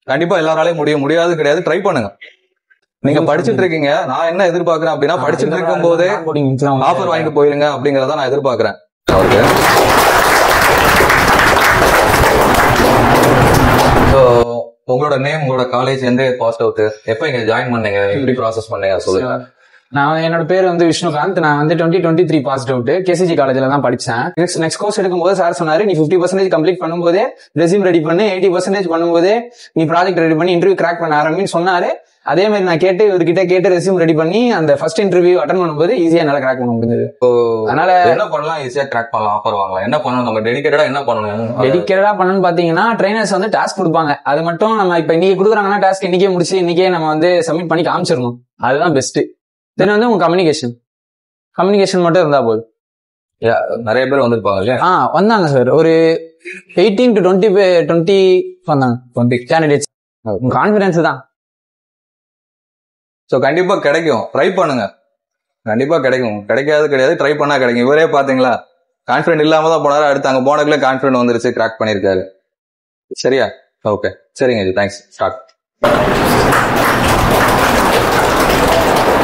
கண்டிப்பா எல்லாராலையும் முடியும் முடியாது கிடையாது ட்ரை பண்ணுங்க நீங்க படிச்சிட்டு இருக்கீங்க நான் என்ன எதிர்பார்க்கறேன் அப்படின்னா படிச்சிட்டு இருக்கும் போதே ஆஃபர் வாங்கிட்டு போயிருங்க அப்படிங்கறத நான் எதிர்பார்க்கறேன் ஓகே ஸோ உங்களோட நேம் உங்களோட காலேஜ் எந்த பாஸ்ட் அவுட் எப்போ இங்க ஜாயின் பண்ணீங்க எப்படி ப்ராசஸ் பண்ணீங்க சொல்லுங்க நான் என்னோட பேர் வந்து விஷ்ணுகாந்த் நான் வந்து twenty twenty three pass out KCG காலேஜ்ல தான் படிச்சேன் நெக்ஸ்ட் நெக்ஸ்ட் கோர்ஸ் எடுக்கும்போது சார் சொன்னாரு நீ ஃபிஃப்டி பர்சன்டேஜ் கம்ப்ளீட் பண்ணும்போதே ரெசியூம் ரெடி பண்ணி எயிட்டி பர்சன்டேஜ் பண்ணும்போதே நீ ப்ராஜெக்ட் ரெடி பண்ணி இன்டர்வியூ கிராக் பண்ண ஆரம்பின்னு சொன்னாரு அதே மாதிரி நான் கேட்டு இவர்கிட்ட கேட்டு ரெசியூம் ரெடி பண்ணி அந்த ஃபர்ஸ்ட் இன்டர்வியூ அட்டன் பண்ணும்போது ஈஸியா என்னால கிராக் பண்ண முடிஞ்சது அதனால என்ன பண்ணலாம் ஈஸியா ட்ராக் பண்ணலாம் ஆஃபர் வாங்கலாம் என்ன பண்ணணும் நம்ம டெடிகேட்டடா என்ன பண்ணணும் டெடிக்கேட்டடா பண்ணணும்னு பாத்தீங்கன்னா ட்ரைனர்ஸ் வந்து டாஸ்க் கொடுப்பாங்க அது மட்டும் நம்ம இப்ப இன்னைக்கு கொடுக்குறாங்கன்னா டாஸ்க் இன்னைக்கே முடிச்சு இன்னைக்கே நம்ம வந்து சப்மிட் பண்ணி காமிச்சிடணும் அதுதான் பெஸ்ட் தென் வந்து உங்க கம்யூனிகேஷன் கம்யூனிகேஷன் மட்டும் இருந்தா போதும் Yeah, நிறைய பேர் வந்திருப்பாங்க இல்லையா ஆ வந்தாங்க சார் ஒரு எயிட்டீன் டு டுவெண்ட்டி டுவெண்ட்டி வந்தாங்க டுவெண்ட்டி கேண்டிடேட்ஸ் கான்பிடன்ஸ் தான் ஸோ கண்டிப்பா கிடைக்கும் ட்ரை பண்ணுங்க கண்டிப்பா கிடைக்கும் கிடைக்காது கிடையாது ட்ரை பண்ணா கிடைக்கும் இவரே பாத்தீங்களா கான்ஃபிடென்ட் இல்லாம தான் போனாரு அடுத்து அங்க போனதுக்குள்ள கான்ஃபிடென்ட் வந்துருச்சு கிராக் பண்ணிருக்காரு சரியா ஓகே சரிங்க ஜி தேங்க்ஸ் ஸ்டார்ட்